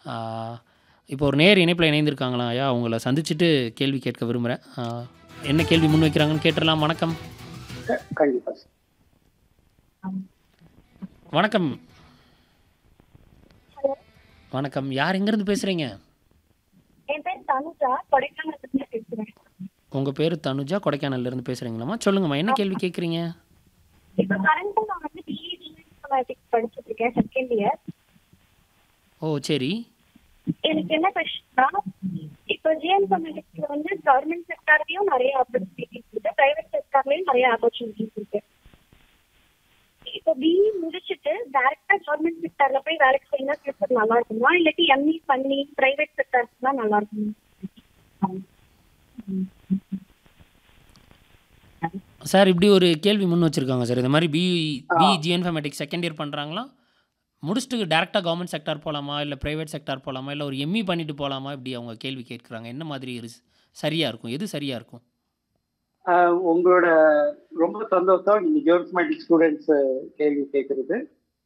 ஆ, இப்போ ஒரு நேர் இணைப்பில் இணைந்திருக்காங்களா ஐயா அவங்கள சந்திச்சுட்டு கேள்வி கேட்க விரும்புகிறேன் என்ன கேள்வி முன் வைக்கிறாங்கன்னு கேட்டுடலாம் வணக்கம் க- கண்டிப்பா சார் வணக்கம் வணக்கம் யார் எங்கேருந்து பேசுகிறீங்க என் பேர் தனுஜா கொடைக்கானல்ல இருந்து பேசுறேன் உங்கள் பேர் தனுஜா கொடைக்கானல்லேருந்து பேசுகிறீங்களாம்மா சொல்லுங்கம்மா என்ன கேள்வி கேட்குறீங்க இப்போ கரண்ட் நான் வந்து பிஇ இன்ஃபர்மேட்டிக்ஸ் படிச்சுட்டு இருக்கேன் செகண்ட் இயர் ஓ சரி எனக்கு என்ன கொஸ்டின்னா இப்போ ஜிஎன் இன்ஃபர்மேட்டிக்ஸ்ல வந்து கவர்மெண்ட் செக்டார்லயும் நிறைய ஆப்பர்ச்சுனிட்டிஸ் இருக்கு பிரைவேட் செக்டார்லயும் நிறைய ஆப்பர்ச்சுனிட்டிஸ் இருக்கு இப்போ பிஇ முடிச்சுட்டு டைரக்டா கவர்மெண்ட் செக்டார்ல போய் வேலைக்கு செய்யணும் ஃபியூச்சர் நல்லா இருக்குமா இல்லாட்டி எம்இ பண்ணி பிரைவேட் செக்டார்ஸ் தான் நல்லா இருக்குமா சார் இப்படி ஒரு கேள்வி முன் வச்சுருக்காங்க சார் இந்த மாதிரி பி பி ஜிஎன்ஃபர்மேட்டிக்ஸ் செகண்ட் இயர் பண்ணுறாங்களா முடிச்சுட்டு டேரெக்டாக கவர்மெண்ட் செக்டார் போகலாமா இல்லை ப்ரைவேட் செக்டார் போகலாமா இல்லை ஒரு எம்இ பண்ணிட்டு போகலாமா இப்படி அவங்க கேள்வி கேட்குறாங்க என்ன மாதிரி இரு- சரியா இருக்கும் எது சரியா இருக்கும் ஆஹ் உங்களோட ரொம்ப சந்தோஷம் நீங்க ஜியோஸ்மேட்டிக் ஸ்டூடெண்ட்ஸ் கேள்வி கேட்கறது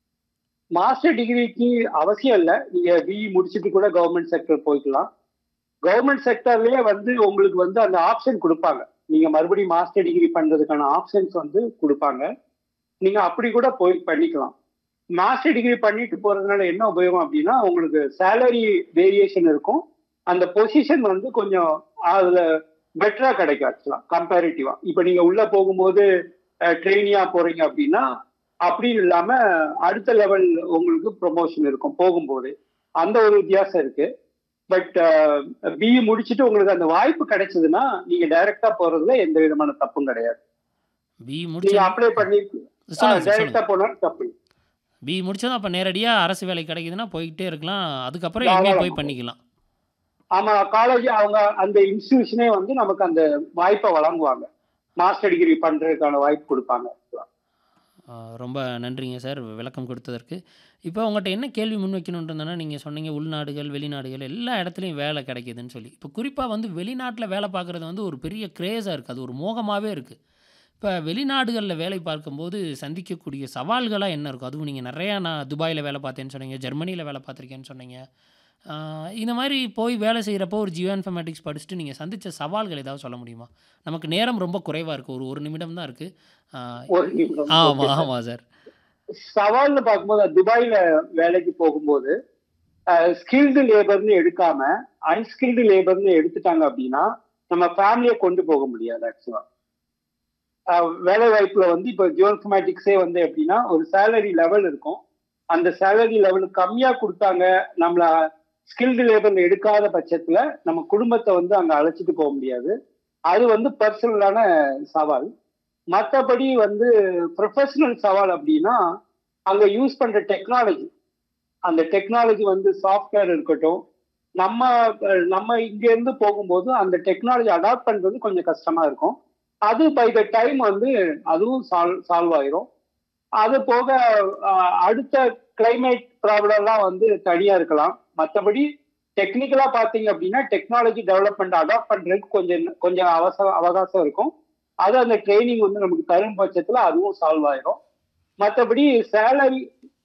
மாஸ்டர் டிகிரிக்கு அவசியம் இல்லை நீங்க பிஇ முடிச்சுட்டு கூட கவர்மெண்ட் செக்டர் போய்க்கலாம் கவர்மெண்ட் செக்டர்லயே வந்து உங்களுக்கு வந்து அந்த ஆப்ஷன் கொடுப்பாங்க நீங்க மறுபடியும் மாஸ்டர் டிகிரி பண்றதுக்கான ஆப்ஷன்ஸ் வந்து கொடுப்பாங்க நீங்க அப்படி கூட போய் பண்ணிக்கலாம் மாஸ்டர் டிகிரி பண்ணிட்டு போறதுனால என்ன உபயோகம் அப்படின்னா உங்களுக்கு சேலரி வேரியேஷன் இருக்கும் அந்த பொசிஷன் வந்து கொஞ்சம் அதுல பெட்டரா கிடைக்கும் ஆக்சுவலா கம்பேரிட்டிவா இப்போ நீங்க உள்ள போகும்போது ட்ரெயினியா போறீங்க அப்படின்னா அப்படின்னு இல்லாம அடுத்த லெவல் உங்களுக்கு ப்ரொமோஷன் இருக்கும் போகும்போது அந்த ஒரு வித்தியாசம் இருக்கு பட் பிஇ முடிச்சுட்டு உங்களுக்கு அந்த வாய்ப்பு கிடைச்சதுன்னா நீங்க டைரக்டா போறதுல எந்த விதமான தப்பும் கிடையாது பி நீங்க முடிச்சு அப்ளை பண்ணி சொல்லுங்க சார் டைரக்டா சொல்லுங்க போனாலும் தப்பு இல்லை. பி முடிச்சதும் அப்போ நேரடியாக அரசு வேலை கிடைக்குதுன்னா போய்கிட்டே இருக்கலாம் அதுக்கப்புறம் எம்இ போய் தாராளமா. பண்ணிக்கலாம் ஆமா காலேஜ் அவங்க அந்த இன்ஸ்டிடியூஷனே வந்து நமக்கு அந்த வாய்ப்பை வழங்குவாங்க மாஸ்டர் டிகிரி பண்றதுக்கான வாய்ப்பு கொடுப்பாங்க ஆ, ரொம்ப நன்றிங்க சார் விளக்கம் கொடுத்ததற்கு இப்போ உங்கள்கிட்ட என்ன கேள்வி முன் வைக்கணுன்றதுனா நீங்கள் சொன்னீங்க உள்நாடுகள் வெளிநாடுகள் எல்லா இடத்துலையும் வேலை கிடைக்குதுன்னு சொல்லி இப்போ குறிப்பாக வந்து வெளிநாட்டில் வேலை பார்க்குறது வந்து ஒரு பெரிய க்ரேஸாக இருக்குது அது ஒரு மோகமாகவே இருக்குது இப்போ வெளிநாடுகளில் வேலை பார்க்கும்போது சந்திக்கக்கூடிய சவால்களாக என்ன இருக்கும் அதுவும் நீங்கள் நிறையா நான் துபாயில் வேலை பார்த்தேன்னு சொன்னீங்க ஜெர்மனியில் வேலை பார்த்துருக்கேன்னு சொன்னீங்க ஆ, இந்த மாதிரி போய் வேலை செய்கிறப்போ ஒரு ஜியோ இன்ஃபர்மேட்டிக்ஸ் படிச்சுட்டு நீங்கள் சந்தித்த சவால்கள் ஏதாவது சொல்ல முடியுமா நமக்கு நேரம் ரொம்ப குறைவாக இருக்குது ஒரு ஒரு நிமிடம் தான் இருக்குது ஒரு நிமிடம். ஆமாம் Okay, sir. ஆமாம் சார் சவால்னு பார்க்கும்போது துபாயில வேலைக்கு போகும்போது ஸ்கில்டு லேபர்னு எடுக்காம அன்ஸ்கில்டு லேபர்னு எடுத்துட்டாங்க அப்படின்னா நம்ம ஃபேமிலியை கொண்டு போக முடியாது ஆக்சுவலா வேலை வாய்ப்புல வந்து இப்போ ஜியோன்ஃபமேட்டிக்ஸே வந்து எப்படின்னா ஒரு சேலரி லெவல் இருக்கும் அந்த சேலரி லெவல் கம்மியா கொடுத்தாங்க நம்மள ஸ்கில்டு லேபர்ல எடுக்காத பட்சத்துல நம்ம குடும்பத்தை வந்து அங்க அழைச்சிட்டு போக முடியாது அது வந்து பர்சனலான சவால் மற்றபடி வந்து ப்ரொஃபஷனல் சவால் அப்படின்னா அங்க யூஸ் பண்ற டெக்னாலஜி அந்த டெக்னாலஜி வந்து சாஃப்ட்வேர் இருக்கட்டும் நம்ம அஹ், நம்ம இங்க இருந்து போகும்போது அந்த டெக்னாலஜி அடாப்ட் பண்றது கொஞ்சம் கஷ்டமா இருக்கும் அது பை த டைம் வந்து அதுவும் சால்வ் சால்வ் ஆயிரும் அது போக அஹ், அடுத்த கிளைமேட் ப்ராப்ளம்லாம் வந்து தனியா இருக்கலாம் மற்றபடி டெக்னிக்கலா பாத்தீங்க அப்படின்னா டெக்னாலஜி டெவலப்மெண்ட் அடாப்ட் பண்றதுக்கு கொஞ்சம் கொஞ்சம் அவசர அவகாசம் இருக்கும் அது அந்த ட்ரைனிங் வந்து நமக்கு தரும் பட்சத்துல அதுவும் சால்வ் ஆயிரும் மற்றபடி சேலரி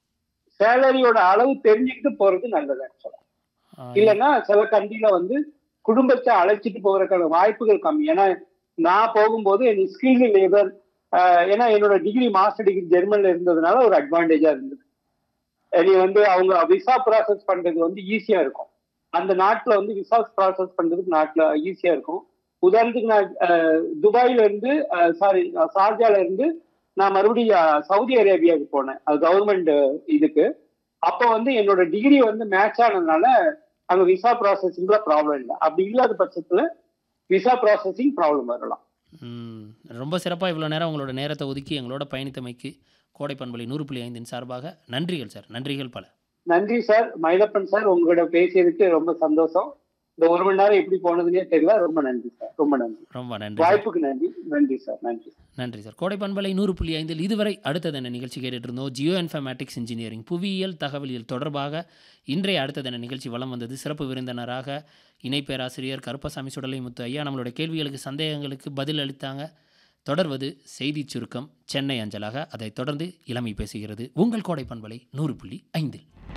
சேலரியோட அளவு தெரிஞ்சுக்கிட்டு போறது நல்லது ஆக்சுவலா இல்லைன்னா சில கண்டியில வந்து குடும்பத்தை அழைச்சிட்டு போறதுக்கான வாய்ப்புகள் கம்மி ஏன்னா நான் போகும்போது என் ஸ்கில் லேபர் ஏன்னா என்னோட டிகிரி மாஸ்டர் டிகிரி ஜெர்மன்ல இருந்ததுனால ஒரு அட்வான்டேஜா இருந்தது நீ வந்து அவங்க விசா ப்ராசஸ் பண்றது வந்து ஈஸியா இருக்கும் அந்த நாட்டுல வந்து விசா ப்ராசஸ் பண்றதுக்கு நாட்டுல ஈஸியா இருக்கும் உதாரணத்துக்கு நான் அஹ், துபாயில இருந்து சாரி ஷார்ஜால இருந்து நான் மறுபடியும் அஹ், சவுதி அரேபியாவுக்கு போனேன் அது கவர்மெண்ட் இதுக்கு அப்போ வந்து என்னோட டிகிரி வந்து மேட்ச் ஆனதுனால அங்க விசா ப்ராசஸிங்ல ப்ராப்ளம் இல்லை அப்படி இல்லாத பட்சத்துல விசா ப்ராசஸிங் ப்ராப்ளம் வரலாம் ம், ரொம்ப சிறப்பாக இவ்வளோ நேரம் உங்களோட நேரத்தை ஒதுக்கி எங்களோட பயணித்தமைக்கு கோடை பண்பலை நூறு புள்ளி ஐந்தின் சார்பாக நன்றிகள் சார் நன்றிகள் பல நன்றி சார் மயிலப்பன் சார் உங்களோட பேசியதுக்கு ரொம்ப சந்தோஷம் இந்த ஒரு மணி நேரம் எப்படி போனதுன்னே தெரியல ரொம்ப நன்றி சார் ரொம்ப நன்றி ரொம்ப நன்றி சார் வாய்ப்புக்கு நன்றி நன்றி சார் நன்றி நன்றி சார் கோடை பண்பலை நூறு புள்ளி ஐந்தில் இதுவரை அடுத்தது என்ன நிகழ்ச்சி கேட்டுட்டு இருந்தோம் ஜியோ இன்ஃபர்மேட்டிக்ஸ் இன்ஜினியரிங் புவியியல் தகவலியல் தொடர்பாக இன்றைய அடுத்தது என்ன நிகழ்ச்சி வலம் வந்தது சிறப்பு விருந்தினராக இணை பேராசிரியர் கருப்பசாமி சுடலை முத்து ஐயா நம்மளுடைய கேள்விகளுக்கு சந்தேகங்களுக்கு பதில் அளித்தாங்க தொடர்வது செய்திச் சுருக்கம் சென்னை அஞ்சலாக அதைத் தொடர்ந்து இளமை பேசுகிறது உங்கள் கோடை பண்பலை நூறு புள்ளி ஐந்தில்